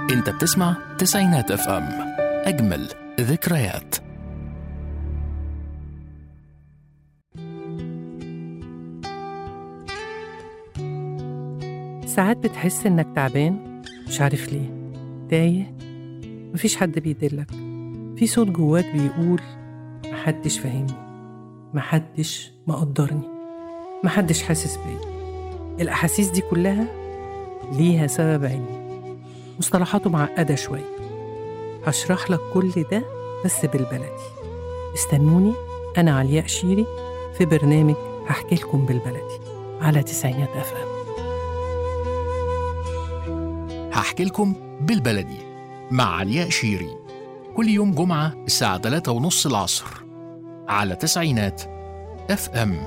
انت بتسمع تسعينات اف ام اجمل ذكريات ساعات بتحس إنك تعبان مش عارف ليه تايه مفيش حد بيدلك في صوت جواك بيقول محدش فاهمني محدش مقدرني محدش حاسس بيا الأحاسيس دي كلها ليها سبب علمي مصطلحاته معقدة شوية هشرح لك كل ده بس بالبلدي استنوني أنا علياء شيري في برنامج هحكي لكم بالبلدي على تسعينات أف أم هحكي لكم بالبلدي مع علياء شيري كل يوم جمعة الساعة 3 ونص العصر على تسعينات اف ام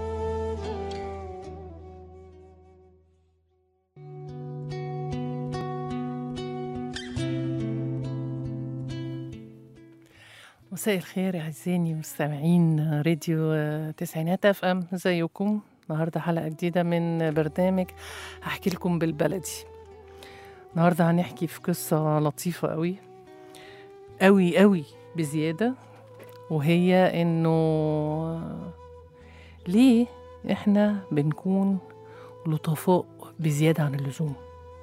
مساء الخير يا أعزائي مستمعين راديو آه، تسعينات اف ام ازيكم النهارده حلقة جديدة من برنامج هحكي لكم بالبلدي النهارده هنحكي في قصة لطيفة قوي قوي قوي بزيادة وهي انه ليه احنا بنكون لطفاء بزيادة عن اللزوم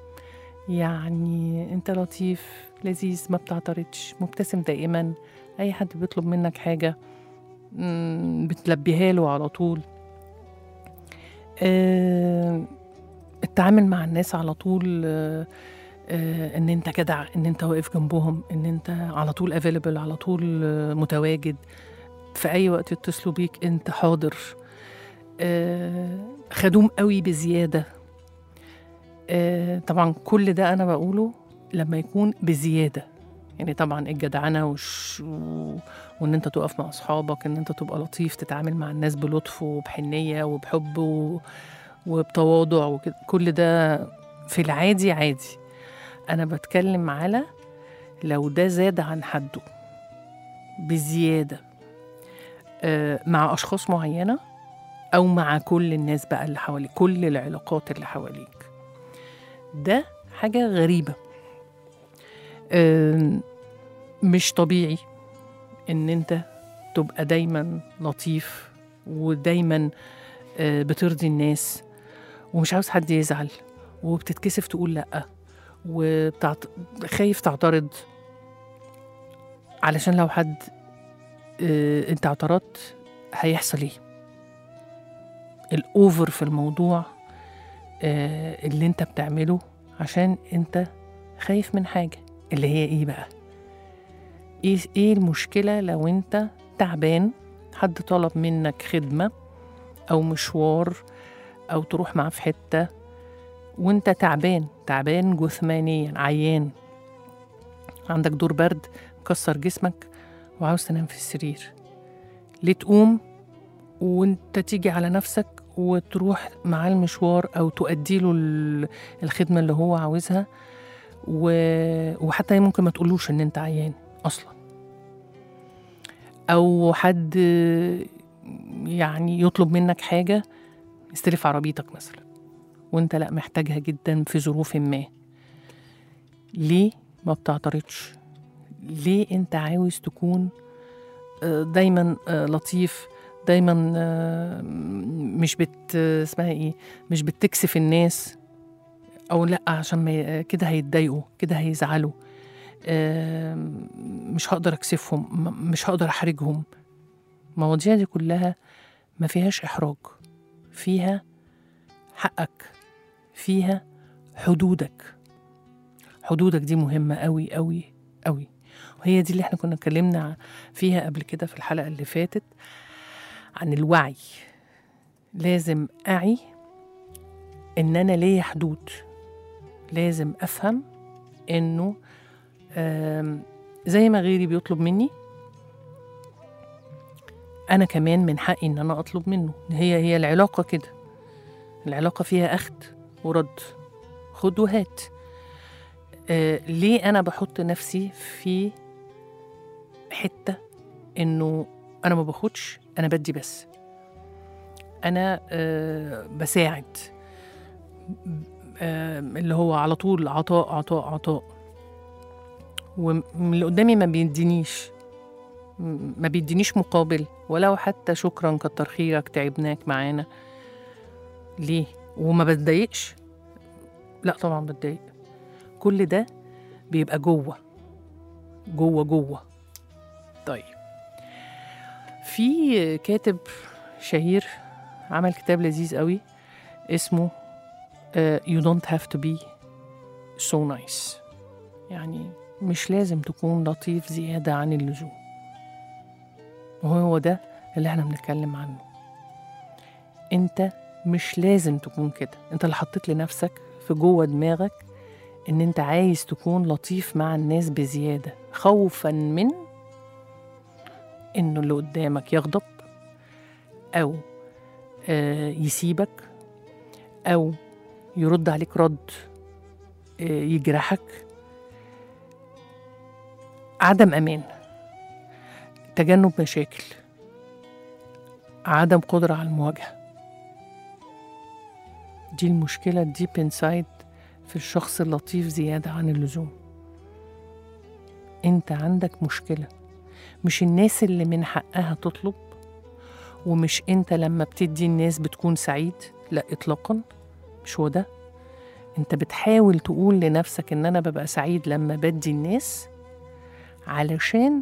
يعني انت لطيف لذيذ ما بتعترضش مبتسم دائما اي حد بيطلب منك حاجة مم، بتلبيها له على طول آه، التعامل مع الناس على طول آه، آه، ان انت جدع ان انت واقف جنبهم ان انت على طول افيلبل على طول آه، متواجد في اي وقت يتصلوا بيك انت حاضر آه، خدوم قوي بزياده آه، طبعا كل ده انا بقوله لما يكون بزياده يعني طبعا الجدعنه وش و... وان انت تقف مع اصحابك ان انت تبقى لطيف تتعامل مع الناس بلطف وبحنيه وبحب و... وبتواضع وكده كل ده في العادي عادي انا بتكلم على لو ده زاد عن حده بزياده آه، مع اشخاص معينه او مع كل الناس بقى اللي حواليك كل العلاقات اللي حواليك ده حاجه غريبه آم، مش طبيعي ان انت تبقى دايما لطيف ودايما آه، بترضي الناس ومش عاوز حد يزعل وبتتكسف تقول لا وبتعت... خايف تعترض علشان لو حد آه، انت اعترضت هيحصل ايه الاوفر في الموضوع آه، اللي انت بتعمله عشان انت خايف من حاجه اللي هي ايه بقى ايه ايه المشكله لو انت تعبان حد طلب منك خدمه او مشوار او تروح معاه في حته وانت تعبان تعبان جثمانيا عيان عندك دور برد مكسر جسمك وعاوز تنام في السرير ليه تقوم وانت تيجي على نفسك وتروح معاه المشوار او تؤدي له ال- الخدمه اللي هو عاوزها و... وحتى ممكن ما تقولوش ان انت عيان اصلا او حد يعني يطلب منك حاجه يستلف عربيتك مثلا وانت لا محتاجها جدا في ظروف ما ليه ما بتعترضش ليه انت عاوز تكون آه، دايما آه، لطيف دايما آه، مش بت اسمها ايه مش بتكسف الناس او لا عشان ما ي- كده هيتضايقوا كده هيزعلوا آم، مش هقدر اكسفهم م- مش هقدر احرجهم المواضيع دي كلها ما فيهاش احراج فيها حقك فيها حدودك حدودك دي مهمة قوي قوي قوي وهي دي اللي احنا كنا اتكلمنا فيها قبل كده في الحلقة اللي فاتت عن الوعي لازم أعي إن أنا ليا حدود لازم أفهم إنه آم، زي ما غيري بيطلب مني أنا كمان من حقي إن أنا أطلب منه هي هي العلاقة كده العلاقة فيها أخد ورد خد وهات آه ليه أنا بحط نفسي في حتة إنه أنا ما باخدش أنا بدي بس أنا آه بساعد آه اللي هو على طول عطاء عطاء عطاء واللي قدامي ما بيدينيش م- ما بيدينيش مقابل ولو حتى شكرا كتر خيرك تعبناك معانا ليه وما بتضايقش لا طبعا بتضايق كل ده بيبقى جوه جوه جوه طيب في كاتب شهير عمل كتاب لذيذ قوي اسمه uh, You don't have to be so nice يعني مش لازم تكون لطيف زيادة عن اللزوم وهو ده اللي احنا بنتكلم عنه انت مش لازم تكون كده انت اللي حطيت لنفسك في جوه دماغك ان انت عايز تكون لطيف مع الناس بزيادة خوفا من انه اللي قدامك يغضب او آه، يسيبك او يرد عليك رد آه، يجرحك عدم امان تجنب مشاكل عدم قدرة على المواجهة دي المشكلة الديب انسايد في الشخص اللطيف زيادة عن اللزوم انت عندك مشكلة مش الناس اللي من حقها تطلب ومش انت لما بتدي الناس بتكون سعيد لا اطلاقا مش هو ده انت بتحاول تقول لنفسك ان انا ببقى سعيد لما بدي الناس علشان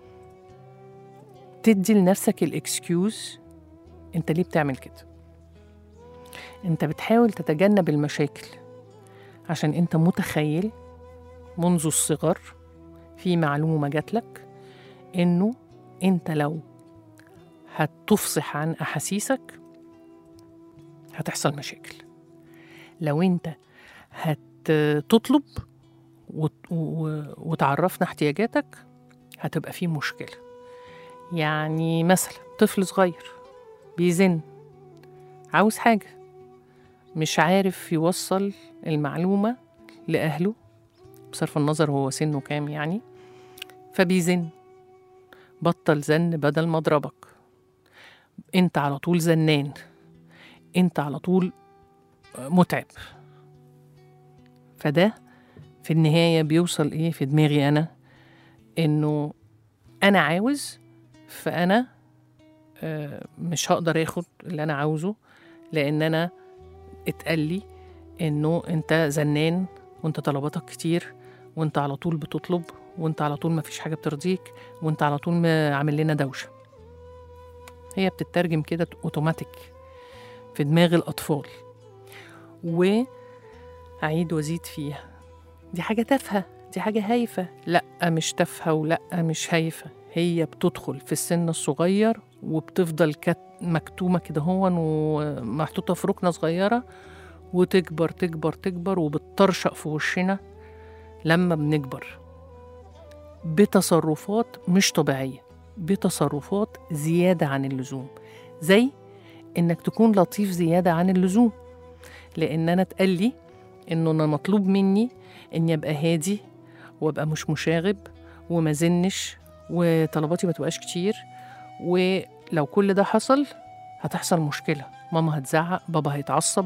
تدي لنفسك الاكسكيوز انت ليه بتعمل كده انت بتحاول تتجنب المشاكل عشان انت متخيل منذ الصغر في معلومة جاتلك انه انت لو هتفصح عن احاسيسك هتحصل مشاكل لو انت هتطلب وت- و- وتعرفنا احتياجاتك هتبقى في مشكلة يعني مثلا طفل صغير بيزن عاوز حاجة مش عارف يوصل المعلومة لأهله بصرف النظر هو سنه كام يعني فبيزن بطل زن بدل ما اضربك انت على طول زنان انت على طول متعب فده في النهاية بيوصل ايه في دماغي انا انه انا عاوز فانا آه، مش هقدر اخد اللي انا عاوزه لان انا اتقال لي انه انت زنان وانت طلباتك كتير وانت على طول بتطلب وانت على طول مفيش حاجه بترضيك وانت على طول ما عامل لنا دوشه هي بتترجم كده اوتوماتيك في دماغ الاطفال واعيد وازيد فيها دي حاجه تافهه دي حاجه هايفه لا مش تافهه ولا مش هايفه هي بتدخل في السن الصغير وبتفضل كت مكتومه كده هون ومحطوطه في ركنه صغيره وتكبر تكبر تكبر وبتطرشق في وشنا لما بنكبر بتصرفات مش طبيعية بتصرفات زيادة عن اللزوم زي إنك تكون لطيف زيادة عن اللزوم لأن أنا اتقال لي إنه أنا مطلوب مني إني أبقى هادي وأبقى مش مشاغب وما زنش وطلباتي ما تبقاش كتير ولو كل ده حصل هتحصل مشكلة ماما هتزعق بابا هيتعصب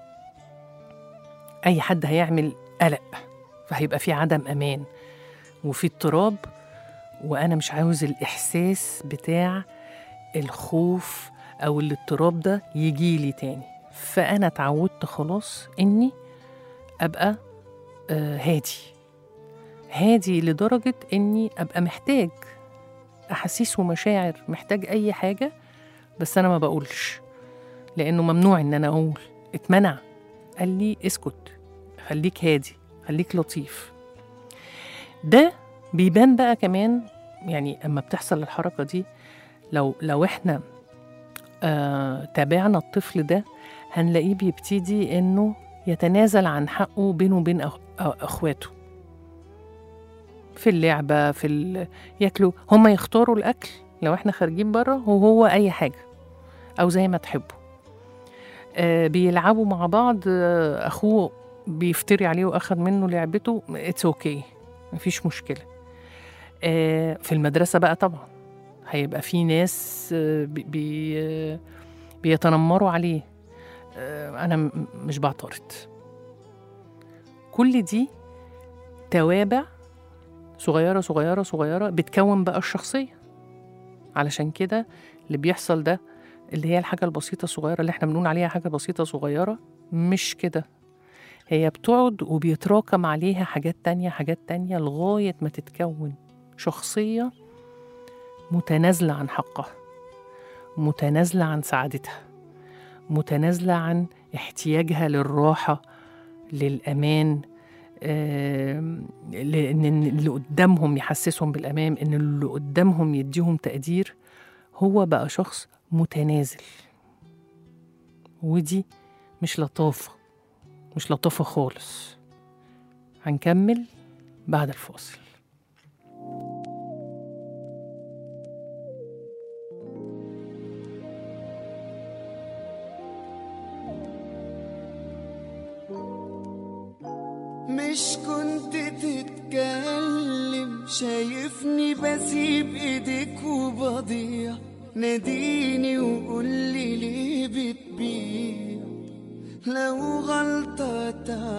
أي حد هيعمل قلق فهيبقى في عدم أمان وفي اضطراب وأنا مش عاوز الإحساس بتاع الخوف أو الاضطراب ده يجيلي تاني فأنا اتعودت خلاص إني أبقى آه هادي هادي لدرجة إني أبقى محتاج أحاسيس ومشاعر محتاج أي حاجة بس أنا ما بقولش لأنه ممنوع إن أنا أقول اتمنع قال لي اسكت خليك هادي خليك لطيف ده بيبان بقى كمان يعني اما بتحصل الحركه دي لو لو احنا آه تابعنا الطفل ده هنلاقيه بيبتدي انه يتنازل عن حقه بينه وبين أخ... اخواته في اللعبه في ال... ياكلوا هما يختاروا الاكل لو احنا خارجين بره وهو اي حاجه او زي ما تحبوا آه بيلعبوا مع بعض آه اخوه بيفتري عليه واخد منه لعبته اتس اوكي okay. مفيش مشكله آه في المدرسه بقى طبعا هيبقى في ناس آه بي بي آه بيتنمروا عليه آه انا م- مش بعترض كل دي توابع صغيرة صغيرة صغيرة بتكون بقى الشخصية علشان كده اللي بيحصل ده اللي هي الحاجة البسيطة الصغيرة اللي احنا بنقول عليها حاجة بسيطة صغيرة مش كده هي بتقعد وبيتراكم عليها حاجات تانية حاجات تانية لغاية ما تتكون شخصية متنازلة عن حقها متنازلة عن سعادتها متنازلة عن احتياجها للراحة للأمان آم، لأن اللي قدامهم يحسسهم بالأمان إن اللي قدامهم يديهم تقدير هو بقى شخص متنازل ودي مش لطافة مش لطافة خالص هنكمل بعد الفاصل مش كنت تتكلم شايفني بسيب ايديك وبضيع ناديني وقولي ليه بتبيع لو غلطة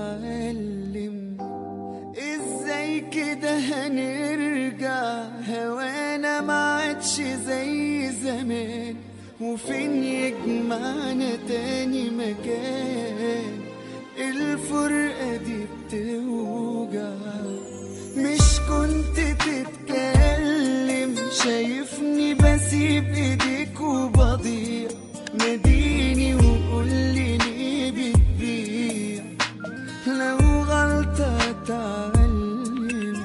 اتعلم ازاي كده هنرجع هوانا ما عادش زي زمان وفين يجمعنا تاني مكان الفرقة دي بتوجع مش كنت تتكلم شايفني بسيب ايديك وبضيع ناديني وقولي ليه بتبيع لو غلطة اتعلم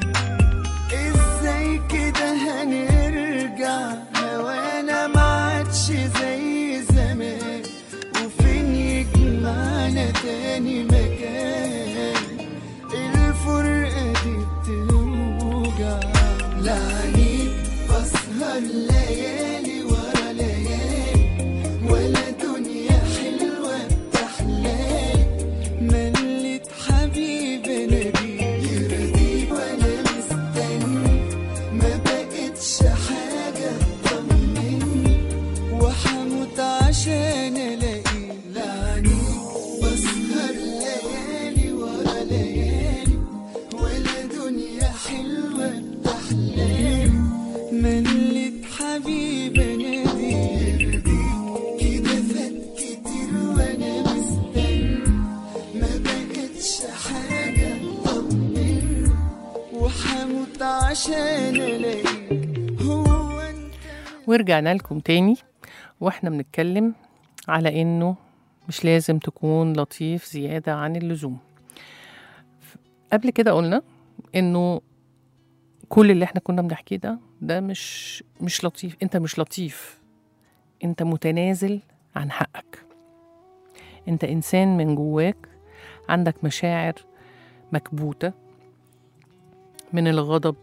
ازاي كده هنرجع هوانا ما عادش زي زمان وفين يجمعنا تاني مكان الفرقة دي بتوجع لعنيك بسهر ليالي ورا ليالي ولا دنيا حلوة بتحلالي ملت حبيبي نبيل يرضي وانا مستني ما بقتش حاجة تطمني وحموت عشان الاقيه لعني بسهر ليالي ورا ليالي ولا دنيا حلوة تحلالي ملت حبيبي نادي كده فات كتير وانا مستني ما بقتش حاجة تطمني وحموت عشان الاقيه هو انت ورجعنا لكم تاني واحنا بنتكلم على انه مش لازم تكون لطيف زيادة عن اللزوم قبل كده قلنا انه كل اللي احنا كنا بنحكيه ده ده مش مش لطيف انت مش لطيف انت متنازل عن حقك انت انسان من جواك عندك مشاعر مكبوتة من الغضب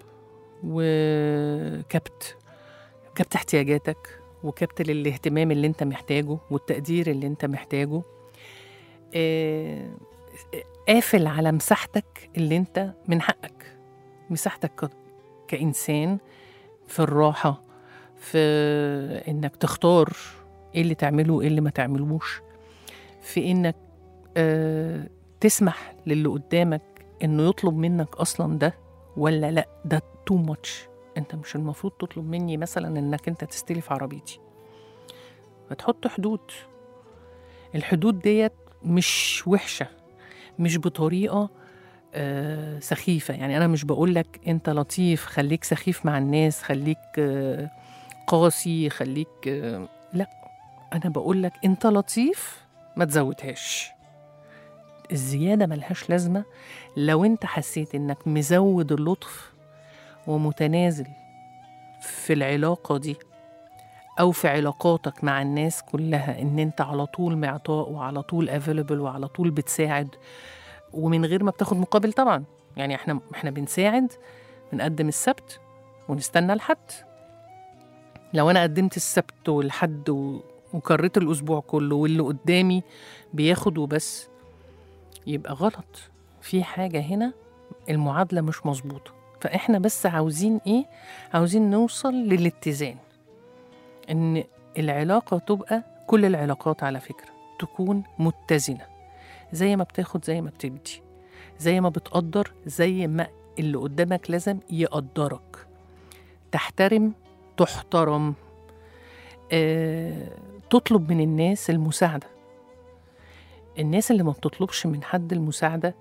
وكبت كبت احتياجاتك وكبت للاهتمام اللي انت محتاجه والتقدير اللي انت محتاجه آه، قافل على مساحتك اللي انت من حقك مساحتك ك- كإنسان في الراحة في انك تختار ايه اللي تعمله وايه اللي ما تعملوش في انك آه، تسمح للي قدامك انه يطلب منك اصلا ده ولا لا ده تو ماتش انت مش المفروض تطلب مني مثلا انك انت تستلف عربيتي فتحط حدود الحدود ديت مش وحشه مش بطريقه آه سخيفه يعني انا مش بقول لك انت لطيف خليك سخيف مع الناس خليك آه قاسي خليك آه لا انا بقول لك انت لطيف ما تزودهاش الزياده ملهاش لازمه لو انت حسيت انك مزود اللطف ومتنازل في العلاقة دي أو في علاقاتك مع الناس كلها إن أنت على طول معطاء وعلى طول افيلبل وعلى طول بتساعد ومن غير ما بتاخد مقابل طبعا يعني احنا احنا بنساعد بنقدم السبت ونستنى الحد لو انا قدمت السبت والحد و- وكريت الاسبوع كله واللي قدامي بياخد وبس يبقى غلط في حاجه هنا المعادله مش مظبوطه فاحنا بس عاوزين ايه عاوزين نوصل للاتزان ان العلاقه تبقى كل العلاقات على فكره تكون متزنه زي ما بتاخد زي ما بتدي زي ما بتقدر زي ما اللي قدامك لازم يقدرك تحترم تحترم آه، تطلب من الناس المساعدة الناس اللي ما بتطلبش من حد المساعدة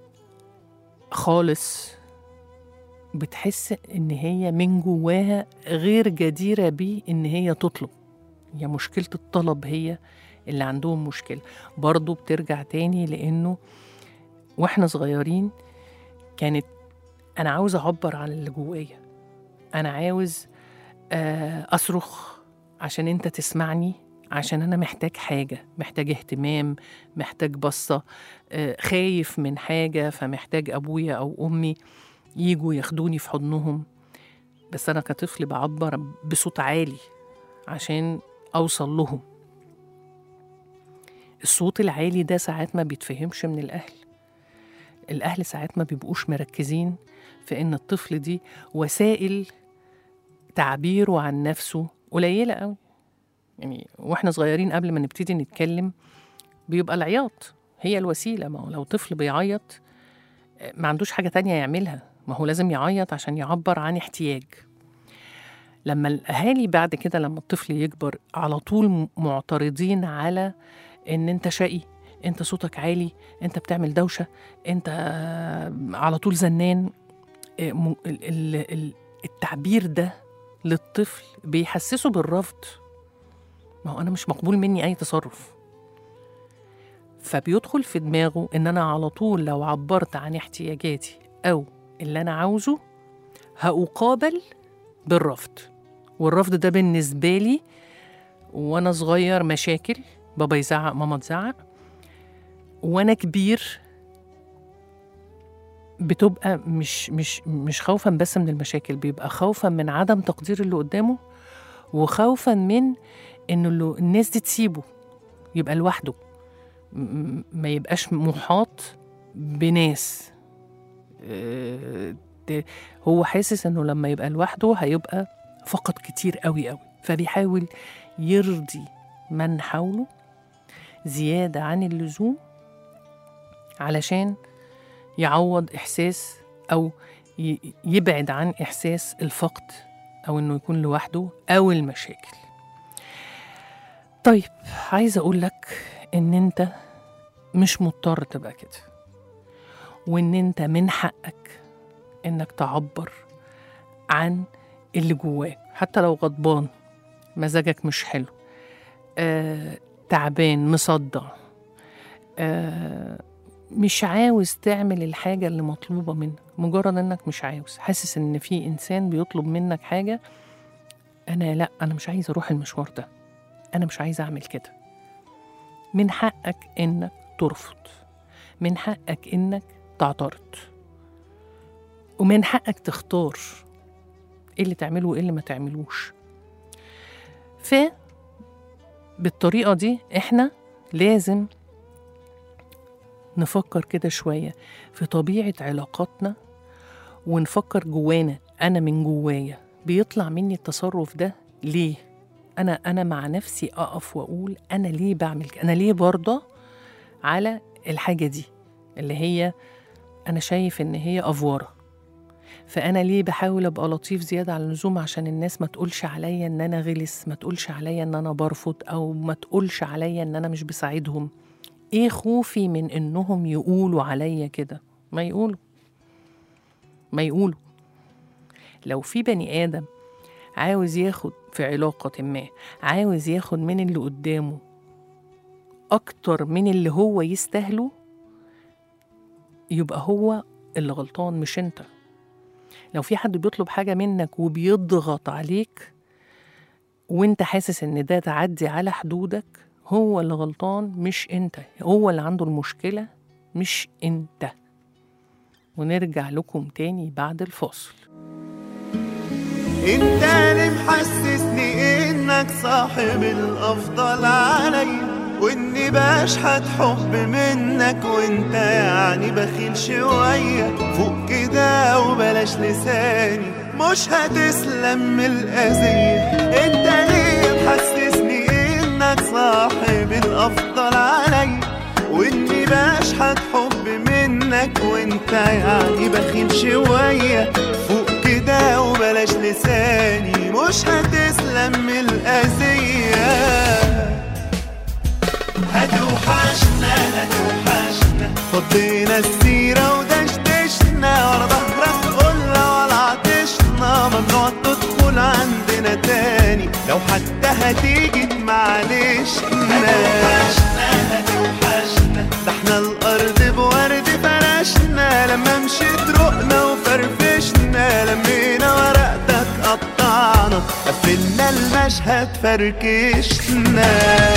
خالص بتحس إن هي من جواها غير جديرة بيه إن هي تطلب هي مشكلة الطلب هي اللي عندهم مشكلة برضو بترجع تاني لأنه وإحنا صغيرين كانت أنا عاوز أعبر عن اللي جوايا أنا عاوز آه، أصرخ عشان أنت تسمعني عشان أنا محتاج حاجة محتاج اهتمام محتاج بصة آه، خايف من حاجة فمحتاج أبويا أو أمي يجوا ياخدوني في حضنهم بس أنا كطفل بعبر بصوت عالي عشان أوصل لهم الصوت العالي ده ساعات ما بيتفهمش من الأهل الأهل ساعات ما بيبقوش مركزين في إن الطفل دي وسائل تعبيره عن نفسه قليلة قوي يعني واحنا صغيرين قبل ما نبتدي نتكلم بيبقى العياط هي الوسيلة ما هو لو طفل بيعيط آه، ما عندوش حاجة تانية يعملها ما هو لازم يعيط عشان يعبر عن احتياج لما الأهالي بعد كده لما الطفل يكبر على طول م- معترضين على إن أنت شقي أنت صوتك عالي أنت بتعمل دوشة أنت آه، على طول زنان آه، م- ال- ال- ال- التعبير ده للطفل بيحسسه بالرفض ما هو أنا مش مقبول مني أي تصرف فبيدخل في دماغه إن أنا على طول لو عبرت عن احتياجاتي أو اللي أنا عاوزه هأقابل بالرفض والرفض ده بالنسبة لي وأنا صغير مشاكل بابا يزعق ماما تزعق وأنا كبير بتبقى مش مش مش خوفا بس من المشاكل بيبقى خوفا من عدم تقدير اللي قدامه وخوفا من انه اللي الناس دي تسيبه يبقى لوحده م- م- ما يبقاش محاط بناس آه، ت- هو حاسس انه لما يبقى لوحده هيبقى فقد كتير قوي قوي فبيحاول يرضي من حوله زيادة عن اللزوم علشان يعوض إحساس أو ي- يبعد عن إحساس الفقد أو إنه يكون لوحده أو المشاكل طيب عايزة أقول لك إن أنت مش مضطر تبقى كده وإن أنت من حقك إنك تعبر عن اللي جواك حتى لو غضبان مزاجك مش حلو آه، تعبان مصدع آه، مش عاوز تعمل الحاجة اللي مطلوبة منك مجرد انك مش عاوز حاسس ان في انسان بيطلب منك حاجة انا لا انا مش عايز اروح المشوار ده انا مش عايز اعمل كده من حقك انك ترفض من حقك انك تعترض ومن حقك تختار ايه اللي تعمله وايه اللي ما تعملوش ف بالطريقة دي احنا لازم نفكر كده شوية في طبيعة علاقاتنا ونفكر جوانا أنا من جوايا بيطلع مني التصرف ده ليه؟ أنا أنا مع نفسي أقف وأقول أنا ليه بعمل كده؟ أنا ليه برضى على الحاجة دي اللي هي أنا شايف إن هي أفورة فأنا ليه بحاول أبقى لطيف زيادة عن اللزوم عشان الناس ما تقولش عليا إن أنا غلس ما تقولش عليا إن أنا برفض أو ما تقولش عليا إن أنا مش بساعدهم ايه خوفي من انهم يقولوا عليا كده ما يقولوا ما يقولوا لو في بني ادم عاوز ياخد في علاقة ما عاوز ياخد من اللي قدامه أكتر من اللي هو يستاهله يبقى هو اللي غلطان مش أنت لو في حد بيطلب حاجة منك وبيضغط عليك وانت حاسس ان ده تعدي على حدودك هو اللي غلطان مش انت هو اللي عنده المشكلة مش انت ونرجع لكم تاني بعد الفاصل انت اللي محسسني انك صاحب الافضل عليا واني بشحت حب منك وانت يعني بخيل شوية فوق كده وبلاش لساني مش هتسلم من الأذية انت ليه محسسني انك صاحب الافضل عليا واني بشحت حب منك منك وانت يعني بخيل شوية فوق كده وبلاش لساني مش هتسلم من الأذية هتوحشنا هتوحشنا فضينا السيرة ودشدشنا ورا ظهرك قلنا ولا عطشنا ممنوع تدخل عندنا تاني لو حتى هتيجي معلش هتوحشنا هتوحشنا ده احنا الأرض بورد فرشنا لما مشيت رقنا وفرفشنا لمينا ورقتك قطعنا قفلنا المشهد فركشنا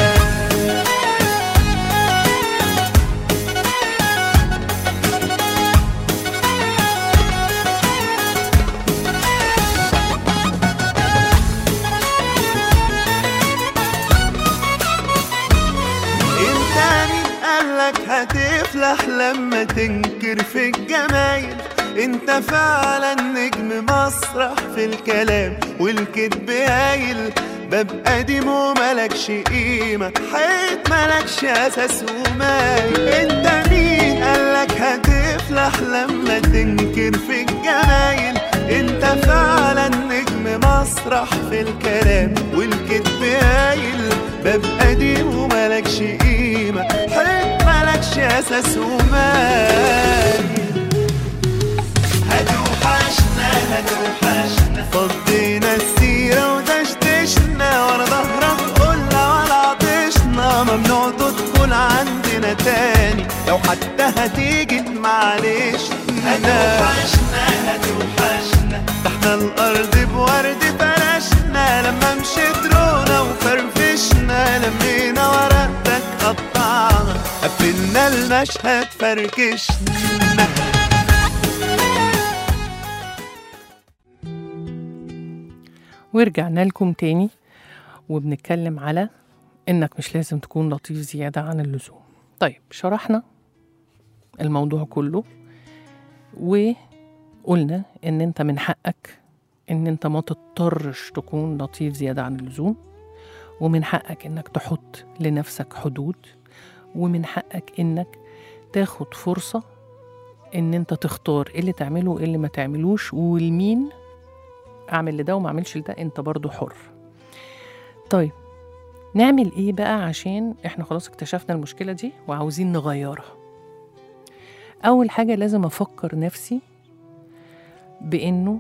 انت مين قالك هتفلح لما تنكر في الجمايل انت فعلا نجم مسرح في الكلام والكذب هايل باب قديم وملكش قيمة حيط ملكش أساس ومايل انت مين قالك هتفلح لما تنكر في الجمايل انت فعلا نجم مسرح في الكلام والكذب هايل باب قديم وملكش قيمة حيط ملكش أساس ومايل هتوحشنا هتوحشنا فضينا السيرة ودشدشنا ورا ظهرك قلنا ولا عطشنا ممنوع تدخل عندنا تاني لو حتى هتيجي معلش هتوحشنا هتوحشنا ده احنا الأرض بورد فرشنا لما مشيت رونا وفرفشنا لمينا ورقتك قطعنا قفلنا المشهد فركشنا ورجعنا لكم تاني وبنتكلم على انك مش لازم تكون لطيف زيادة عن اللزوم طيب شرحنا الموضوع كله وقلنا ان انت من حقك ان انت ما تضطرش تكون لطيف زيادة عن اللزوم ومن حقك انك تحط لنفسك حدود ومن حقك انك تاخد فرصة ان انت تختار ايه اللي تعمله وايه اللي ما تعملوش والمين اعمل لده وما اعملش لده انت برضو حر طيب نعمل ايه بقى عشان احنا خلاص اكتشفنا المشكلة دي وعاوزين نغيرها اول حاجة لازم افكر نفسي بانه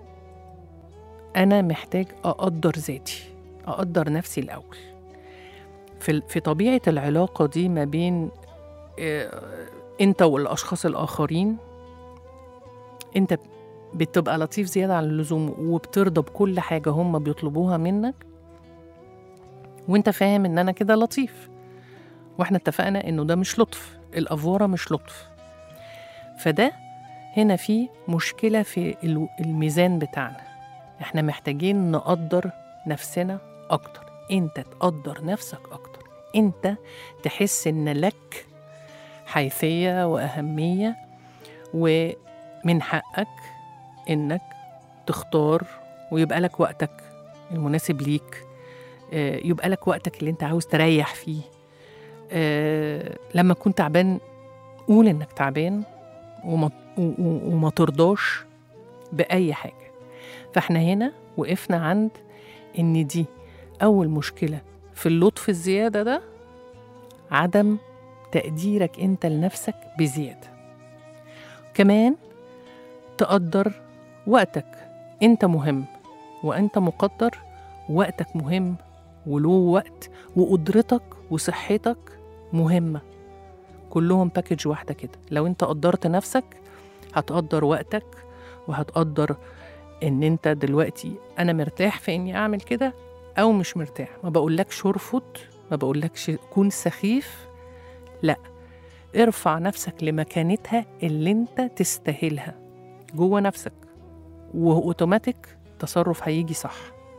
انا محتاج اقدر ذاتي اقدر نفسي الاول في في طبيعة العلاقة دي ما بين آه، انت والاشخاص الاخرين انت بتبقى لطيف زيادة عن اللزوم وبترضى بكل حاجة هم بيطلبوها منك وانت فاهم ان انا كده لطيف واحنا اتفقنا انه ده مش لطف الافوره مش لطف فده هنا في مشكله في ال- الميزان بتاعنا احنا محتاجين نقدر نفسنا اكتر انت تقدر نفسك اكتر انت تحس ان لك حيثيه واهميه ومن حقك انك تختار ويبقى لك وقتك المناسب ليك آه، يبقى لك وقتك اللي انت عاوز تريح فيه آه، لما تكون تعبان قول انك تعبان وما, و- و- وما ترضاش بأي حاجة فاحنا هنا وقفنا عند ان دي أول مشكلة في اللطف الزيادة ده عدم تقديرك انت لنفسك بزيادة كمان تقدر وقتك انت مهم وانت مقدر وقتك مهم وله وقت وقدرتك وصحتك مهمة كلهم باكج واحدة كده لو انت قدرت نفسك هتقدر وقتك وهتقدر ان انت دلوقتي انا مرتاح في اني اعمل كده او مش مرتاح ما بقولكش ارفض ما بقولكش كون سخيف لا ارفع نفسك لمكانتها اللي انت تستاهلها جوه نفسك واوتوماتيك تصرف هيجي صح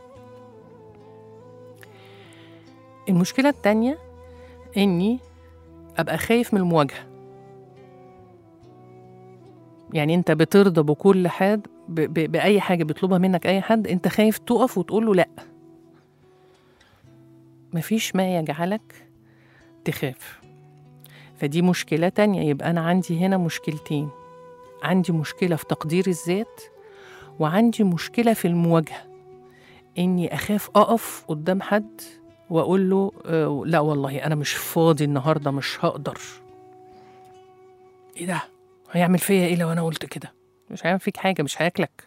المشكلة التانية إني أبقى خايف من المواجهة يعني أنت بترضى بكل حد ب- ب- بأي حاجة بيطلبها منك أي حد أنت خايف تقف وتقول له لأ مفيش ما يجعلك تخاف فدي مشكلة تانية يبقى أنا عندي هنا مشكلتين عندي مشكلة في تقدير الذات وعندي مشكلة في المواجهة إني أخاف أقف قدام حد وأقول له آه لا والله أنا مش فاضي النهاردة مش هقدر إيه ده؟ هيعمل فيا إيه لو أنا قلت كده؟ مش هيعمل فيك حاجة مش هياكلك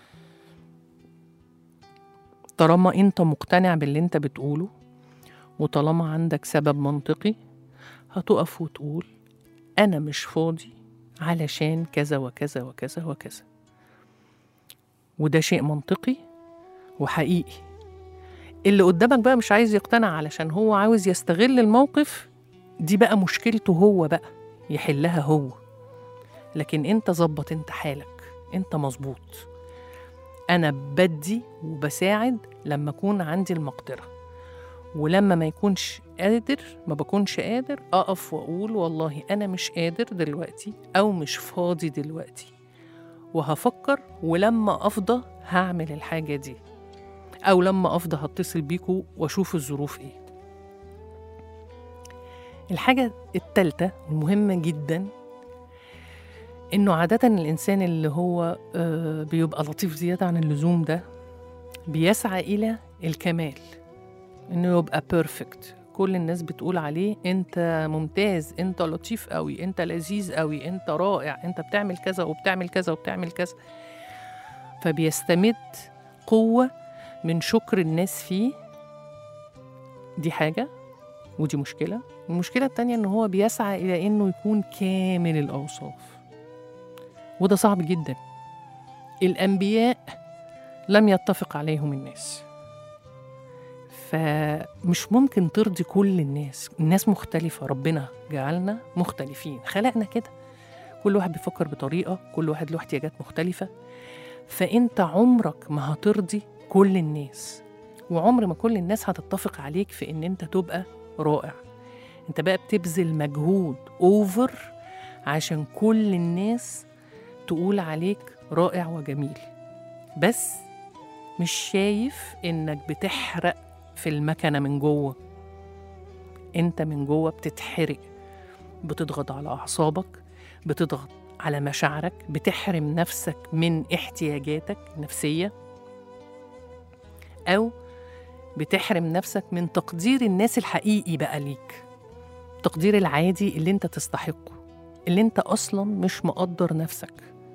طالما أنت مقتنع باللي أنت بتقوله وطالما عندك سبب منطقي هتقف وتقول أنا مش فاضي علشان كذا وكذا وكذا وكذا وده شيء منطقي وحقيقي اللي قدامك بقى مش عايز يقتنع علشان هو عاوز يستغل الموقف دي بقى مشكلته هو بقى يحلها هو لكن انت ظبط انت حالك انت مظبوط انا بدي وبساعد لما اكون عندي المقدره ولما ما يكونش قادر ما بكونش قادر اقف واقول والله انا مش قادر دلوقتي او مش فاضي دلوقتي وهفكر ولما افضى هعمل الحاجه دي او لما افضى هتصل بيكوا واشوف الظروف ايه الحاجه التالتة المهمه جدا انه عاده الانسان اللي هو آه، بيبقى لطيف زياده عن اللزوم ده بيسعى الى الكمال انه يبقى بيرفكت كل الناس بتقول عليه انت ممتاز انت لطيف قوي انت لذيذ قوي انت رائع انت بتعمل كذا وبتعمل كذا وبتعمل كذا فبيستمد قوة من شكر الناس فيه دي حاجة ودي مشكلة المشكلة التانية ان هو بيسعى الى انه يكون كامل الاوصاف وده صعب جدا الانبياء لم يتفق عليهم الناس فمش ممكن ترضي كل الناس الناس مختلفة ربنا جعلنا مختلفين خلقنا كده كل واحد بيفكر بطريقة كل واحد له احتياجات مختلفة فأنت عمرك ما هترضي كل الناس وعمر ما كل الناس هتتفق عليك في إن أنت تبقى رائع أنت بقى بتبذل مجهود أوفر عشان كل الناس تقول عليك رائع وجميل بس مش شايف إنك بتحرق في المكنة من جوه انت من جوه بتتحرق بتضغط على أعصابك بتضغط على مشاعرك بتحرم نفسك من احتياجاتك النفسية أو بتحرم نفسك من تقدير الناس الحقيقي بقى ليك التقدير العادي اللي انت تستحقه اللي انت أصلا مش مقدر نفسك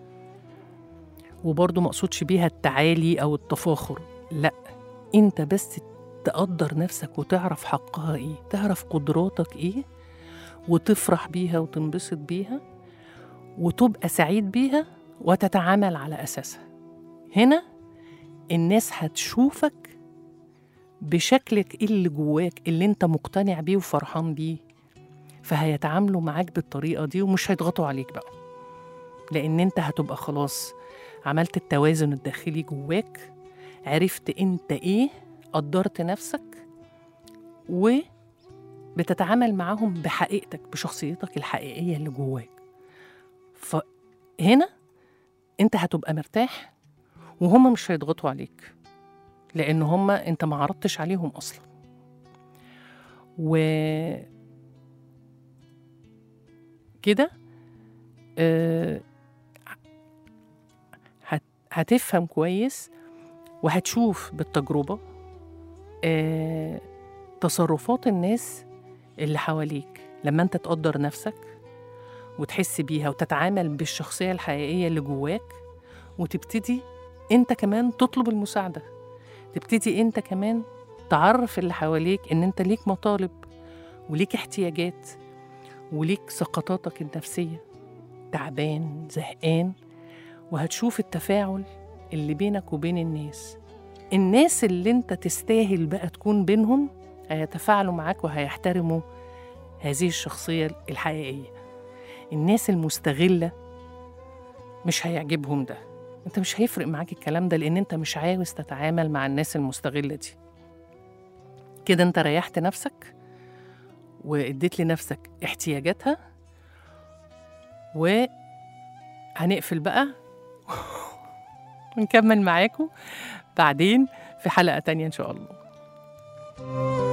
وبرضه مقصودش بيها التعالي أو التفاخر لأ انت بس تقدر نفسك وتعرف حقها ايه تعرف قدراتك ايه وتفرح بيها وتنبسط بيها وتبقى سعيد بيها وتتعامل على اساسها هنا الناس هتشوفك بشكلك اللي جواك اللي انت مقتنع بيه وفرحان بيه فهيتعاملوا معاك بالطريقه دي ومش هيضغطوا عليك بقى لان انت هتبقى خلاص عملت التوازن الداخلي جواك عرفت انت ايه قدرت نفسك وبتتعامل معاهم بحقيقتك بشخصيتك الحقيقية اللي جواك فهنا انت هتبقى مرتاح وهم مش هيضغطوا عليك لان هم انت ما عرضتش عليهم اصلا و كده آه، هت- هتفهم كويس وهتشوف بالتجربة آه، تصرفات الناس اللي حواليك لما انت تقدر نفسك وتحس بيها وتتعامل بالشخصية الحقيقية اللي جواك وتبتدي انت كمان تطلب المساعدة تبتدي انت كمان تعرف اللي حواليك ان انت ليك مطالب وليك احتياجات وليك سقطاتك النفسية تعبان زهقان وهتشوف التفاعل اللي بينك وبين الناس الناس اللي انت تستاهل بقى تكون بينهم هيتفاعلوا معاك وهيحترموا هذه الشخصية الحقيقية الناس المستغلة مش هيعجبهم ده انت مش هيفرق معاك الكلام ده لان انت مش عاوز تتعامل مع الناس المستغلة دي كده انت ريحت نفسك واديت لنفسك احتياجاتها وهنقفل بقى ونكمل معاكم بعدين في حلقة تانية إن شاء الله